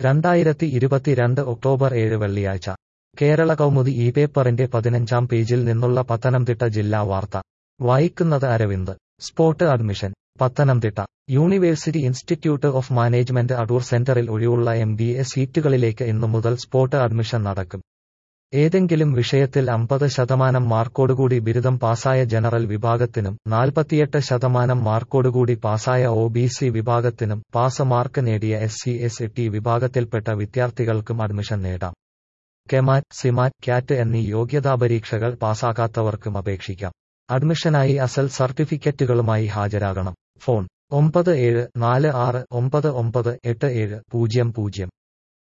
രണ്ടായിരത്തി ഇരുപത്തിരണ്ട് ഒക്ടോബർ ഏഴ് വെള്ളിയാഴ്ച കേരള കൗമുദി ഈ പേപ്പറിന്റെ പതിനഞ്ചാം പേജിൽ നിന്നുള്ള പത്തനംതിട്ട ജില്ലാ വാർത്ത വായിക്കുന്നത് Aravind spot admission Pathanamthitta university institute of management Adoor സെന്ററിൽ ഒഴിവുള്ള എം ബി എ സീറ്റുകളിലേക്ക് ഇന്നു മുതൽ സ്പോട്ട് അഡ്മിഷൻ നടക്കും ഏതെങ്കിലും വിഷയത്തിൽ അമ്പത് ശതമാനം മാർക്കോടുകൂടി ബിരുദം പാസായ ജനറൽ വിഭാഗത്തിനും നാൽപ്പത്തിയെട്ട് ശതമാനം മാർക്കോടുകൂടി പാസായ ഒ ബി സി വിഭാഗത്തിനും പാസ് മാർക്ക് നേടിയ എസ് സി എസ് ടി വിഭാഗത്തിൽപ്പെട്ട വിദ്യാർത്ഥികൾക്കും അഡ്മിഷൻ നേടാം കെമാറ്റ് സിമാറ്റ് ക്യാറ്റ് എന്നീ യോഗ്യതാപരീക്ഷകൾ പാസ്സാകാത്തവർക്കും അപേക്ഷിക്കാം അഡ്മിഷനായി അസൽ സർട്ടിഫിക്കറ്റുകളുമായി ഹാജരാകണം ഫോൺ ഒമ്പത് ഏഴ് നാല് ആറ് ഒമ്പത് ഒമ്പത് എട്ട് ഏഴ് പൂജ്യം പൂജ്യം